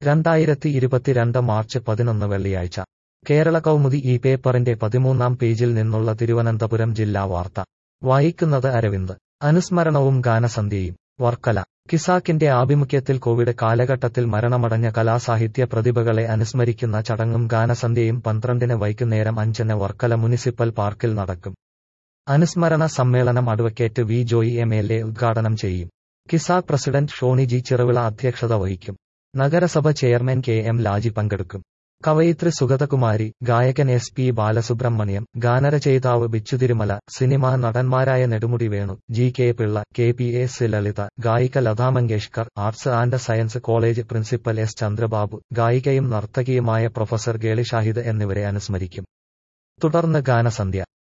രണ്ടായിരത്തി ഇരുപത്തിരണ്ട് മാർച്ച് പതിനൊന്ന് വെള്ളിയാഴ്ച കേരള കൗമുദി ഈ പേപ്പറിന്റെ പതിമൂന്നാം പേജിൽ നിന്നുള്ള തിരുവനന്തപുരം ജില്ലാ വാർത്ത വായിക്കുന്നത് അരവിന്ദ് അനുസ്മരണവും ഗാനസന്ധ്യയും വർക്കല കിസാക്കിന്റെ ആഭിമുഖ്യത്തിൽ കോവിഡ് കാലഘട്ടത്തിൽ മരണമടഞ്ഞ കലാസാഹിത്യ പ്രതിഭകളെ അനുസ്മരിക്കുന്ന ചടങ്ങും ഗാനസന്ധ്യയും പന്ത്രണ്ടിന് വൈകുന്നേരം അഞ്ചിന് വർക്കല മുനിസിപ്പൽ പാർക്കിൽ നടക്കും അനുസ്മരണ സമ്മേളനം advocate V Joy M L A ഉദ്ഘാടനം ചെയ്യും കിസാക് പ്രസിഡന്റ് ഷോണി ജി ചിറവിള അധ്യക്ഷത വഹിക്കും നഗരസഭ ചെയർമാൻ കെ എം ലാജി പങ്കെടുക്കും കവയിത്രി സുഗതകുമാരി ഗായകൻ എസ് പി ബാലസുബ്രഹ്മണ്യം ഗാനരചയിതാവ് ബിച്ചുതിരുമല സിനിമാ നടന്മാരായ Nedumudi Venu G K Pillai K P S Lalitha ഗായിക Lata Mangeshkar arts and science college principal S Chandrababu ഗായികയും നർത്തകിയുമായ പ്രൊഫസർ ഗേളി ഷാഹിദ് എന്നിവരെ അനുസ്മരിക്കും തുടർന്ന് ഗാനസന്ധ്യ